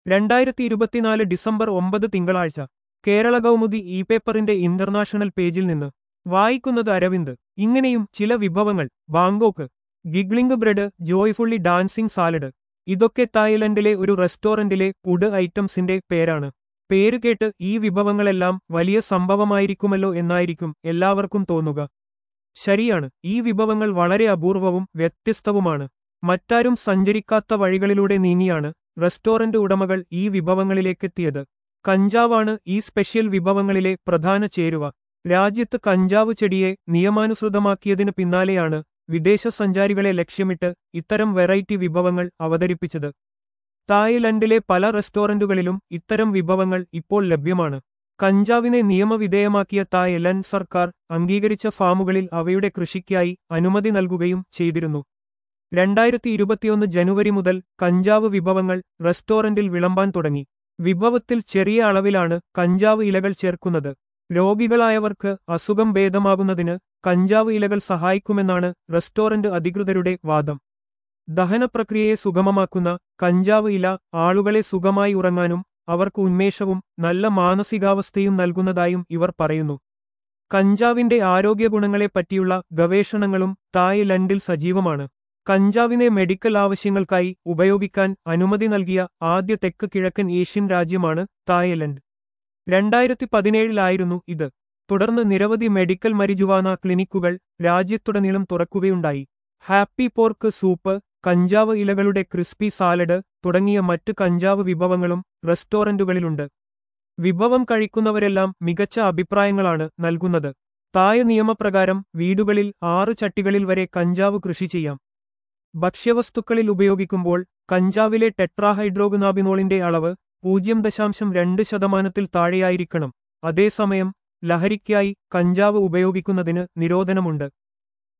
രണ്ടായിരത്തി ഇരുപത്തിനാല് ഡിസംബർ ഒമ്പത് തിങ്കളാഴ്ച കേരള കൗമുദി ഇ പേപ്പറിന്റെ ഇന്റർനാഷണൽ പേജിൽ നിന്ന് വായിക്കുന്നത് അരവിന്ദ് ഇങ്ങനെയും ചില വിഭവങ്ങൾ Bangkok giggling bread joyfully dancing salad ഇതൊക്കെ തായ്ലൻഡിലെ ഒരു റെസ്റ്റോറന്റിലെ ഫുഡ് ഐറ്റംസിന്റെ പേരാണ് പേര് കേട്ട് ഈ വിഭവങ്ങളെല്ലാം വലിയ സംഭവമായിരിക്കുമല്ലോ എന്നായിരിക്കും എല്ലാവർക്കും തോന്നുക ശരിയാണ് ഈ വിഭവങ്ങൾ വളരെ അപൂർവവും വ്യത്യസ്തവുമാണ് മറ്റാരും സഞ്ചരിക്കാത്ത വഴികളിലൂടെ നീങ്ങിയാണ് റെസ്റ്റോറന്റ് ഉടമകൾ ഈ വിഭവങ്ങളിലേക്കെത്തിയത് കഞ്ചാവാണ് ഈ സ്പെഷ്യൽ വിഭവങ്ങളിലെ പ്രധാന ചേരുവ രാജ്യത്ത് കഞ്ചാവ് ചെടിയെ നിയമാനുസൃതമാക്കിയതിനു പിന്നാലെയാണ് വിദേശ സഞ്ചാരികളെ ലക്ഷ്യമിട്ട് ഇത്തരം വെറൈറ്റി വിഭവങ്ങൾ അവതരിപ്പിച്ചത് തായ്ലൻഡിലെ പല റെസ്റ്റോറന്റുകളിലും ഇത്തരം വിഭവങ്ങൾ ഇപ്പോൾ ലഭ്യമാണ് കഞ്ചാവിനെ നിയമവിധേയമാക്കിയ തായ്ലൻഡ് സർക്കാർ അംഗീകരിച്ച ഫാമുകളിൽ അവയുടെ കൃഷിക്കായി അനുമതി നൽകുകയും ചെയ്തിരുന്നു രണ്ടായിരത്തി ഇരുപത്തിയൊന്ന് ജനുവരി മുതൽ കഞ്ചാവ് വിഭവങ്ങൾ റെസ്റ്റോറന്റിൽ വിളമ്പാൻ തുടങ്ങി വിഭവത്തിൽ ചെറിയ അളവിലാണ് കഞ്ചാവ് ഇലകൾ ചേർക്കുന്നത് രോഗികളായവർക്ക് അസുഖം ഭേദമാകുന്നതിന് കഞ്ചാവ് ഇലകൾ സഹായിക്കുമെന്നാണ് റെസ്റ്റോറന്റ് അധികൃതരുടെ വാദം ദഹനപ്രക്രിയയെ സുഗമമാക്കുന്ന കഞ്ചാവ് ഇല ആളുകളെ സുഖമായി ഉറങ്ങാനും അവർക്ക് ഉന്മേഷവും നല്ല മാനസികാവസ്ഥയും നൽകുന്നതായും ഇവർ പറയുന്നു കഞ്ചാവിന്റെ ആരോഗ്യ ഗുണങ്ങളെപ്പറ്റിയുള്ള ഗവേഷണങ്ങളും തായ്ലൻഡിൽ സജീവമാണ് കഞ്ചാവിനെ മെഡിക്കൽ ആവശ്യങ്ങൾക്കായി ഉപയോഗിക്കാൻ അനുമതി നൽകിയ ആദ്യ തെക്ക് കിഴക്കൻ ഏഷ്യൻ രാജ്യമാണ് തായ്ലൻഡ് രണ്ടായിരത്തി പതിനേഴിലായിരുന്നു ഇത് തുടർന്ന് നിരവധി മെഡിക്കൽ മരിജുവാന ക്ലിനിക്കുകൾ രാജ്യത്തുടനീളം തുറക്കുകയുണ്ടായി ഹാപ്പി പോർക്ക് സൂപ്പ് കഞ്ചാവ് ഇലകളുടെ ക്രിസ്പി സാലഡ് തുടങ്ങിയ മറ്റ് കഞ്ചാവ് വിഭവങ്ങളും റെസ്റ്റോറന്റുകളിലുണ്ട് വിഭവം കഴിക്കുന്നവരെല്ലാം മികച്ച അഭിപ്രായങ്ങളാണ് നൽകുന്നത് തായ നിയമപ്രകാരം വീടുകളിൽ ആറ് ചട്ടികളിൽ വരെ കഞ്ചാവ് കൃഷി ചെയ്യാം ഭക്ഷ്യവസ്തുക്കളിൽ ഉപയോഗിക്കുമ്പോൾ കഞ്ചാവിലെ ടെട്രാഹൈഡ്രോഗുനാബിനോളിന്റെ അളവ് പൂജ്യം ദശാംശം രണ്ട് ശതമാനത്തിൽ താഴെയായിരിക്കണം അതേസമയം ലഹരിക്കായി കഞ്ചാവ് ഉപയോഗിക്കുന്നതിന് നിരോധനമുണ്ട്